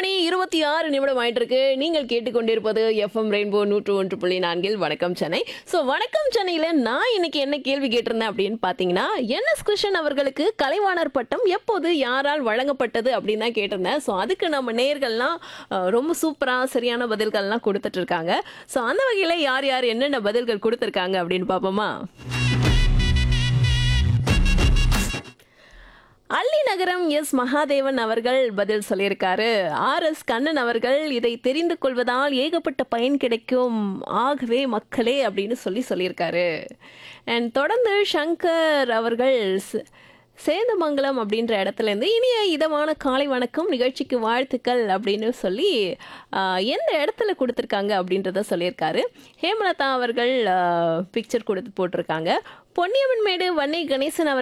மணி இருபத்தி ஆறு நிமிடம் ஆயிட்டு இருக்கு நீங்கள் கேட்டுக்கொண்டிருப்பது எஃப்எம் ரெயின்போ நூற்று ஒன்று புள்ளி நான்கில் வணக்கம் சென்னை ஸோ வணக்கம் சென்னையில நான் இன்னைக்கு என்ன கேள்வி கேட்டிருந்தேன் அப்படின்னு பார்த்தீங்கன்னா என்எஸ் கிருஷ்ணன் அவர்களுக்கு கலைவாணர் பட்டம் எப்போது யாரால் வழங்கப்பட்டது அப்படின்னு தான் கேட்டிருந்தேன் ஸோ அதுக்கு நம்ம நேயர்கள்லாம் அஹ், ரொம்ப சூப்பராக சரியான பதில்கள்லாம் கொடுத்துட்டு இருக்காங்க ஸோ அந்த வகையில் யார் யார் என்னென்ன பதில்கள் கொடுத்துருக்காங்க அப்படின்னு பார்ப்போமா அள்ளி நகரம் எஸ் மகாதேவன் அவர்கள் பதில் சொல்லியிருக்காரு ஆர் எஸ் கண்ணன் அவர்கள் இதை தெரிந்து கொள்வதால் ஏகப்பட்ட பயன் கிடைக்கும் ஆகவே மக்களே அப்படின்னு சொல்லி சொல்லியிருக்காரு அண்ட் தொடர்ந்து சங்கர் அவர்கள் ச- சேந்தமங்கலம் அப்படின்ற இடத்துல இருந்து இனிய இதமான காலை வணக்கம் நிகழ்ச்சிக்கு வாழ்த்துக்கள் அப்படின்னு சொல்லி ஆஹ், எந்த இடத்துல கொடுத்துருக்காங்க அப்படின்றத சொல்லியிருக்காரு ஹேமலதா அவர்கள் பிக்சர் கொடுத்து போட்டிருக்காங்க பொன்னியம்மன் மேடு வன்னி கணேசன் அவர்கள்